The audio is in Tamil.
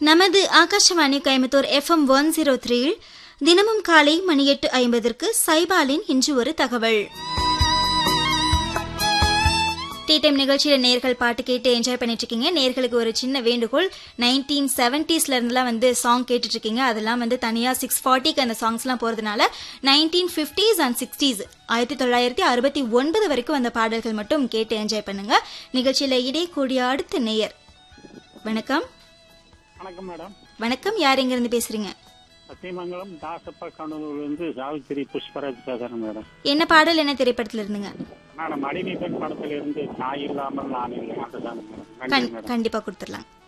நமது Akashvani Coimbatore FM one zero த்ரீயில் தினமும் காலை மணி எட்டு ஐம்பதற்கு சைபாலின் இன்று ஒரு தகவல் டீ டைம் நிகழ்ச்சியில நேர்கள் பாட்டு கேட்டு என்ஜாய் பண்ணிட்டு இருக்கீங்க நேர்களுக்கு ஒரு சின்ன வேண்டுகோள் நைன்டீன் செவன்டிஸ்ல இருந்துலாம் வந்து சாங் கேட்டுட்டு இருக்கீங்க அதெல்லாம் வந்து தனியா சிக்ஸ் ஃபார்ட்டிக்கு அந்த சாங்ஸ்லாம் போறதுனால நைன்டீன் ஃபிஃப்டிஸ் அண்ட் சிக்ஸ்டீஸ் ஆயிரத்தி தொள்ளாயிரத்தி அறுபத்தி ஒன்பது வரைக்கும் அந்த பாடல்கள் மட்டும் கேட்டு என்ஜாய் பண்ணுங்க நிகழ்ச்சியில இடே கூடிய அடுத்த நேயர் வணக்கம் வணக்கம் மேடம் வணக்கம் யார் எங்க இருந்து பேசுறீங்க சத்தியமங்கலம் தாசப்பா கண்ணூர்லேருந்து சாவித்திரி புஷ்பராஜ் பேசுறேன் மேடம் என்ன பாடல் என்ன திரைப்படத்துல இருந்துங்க மேடம் அடிமை பெண் படத்துல இருந்து தாய் இல்லாமல் நான் இல்லை அந்த சாங் மேடம் நன்றி கண்- மேடம் கண்டிப்பா கொடுத்துடலாம்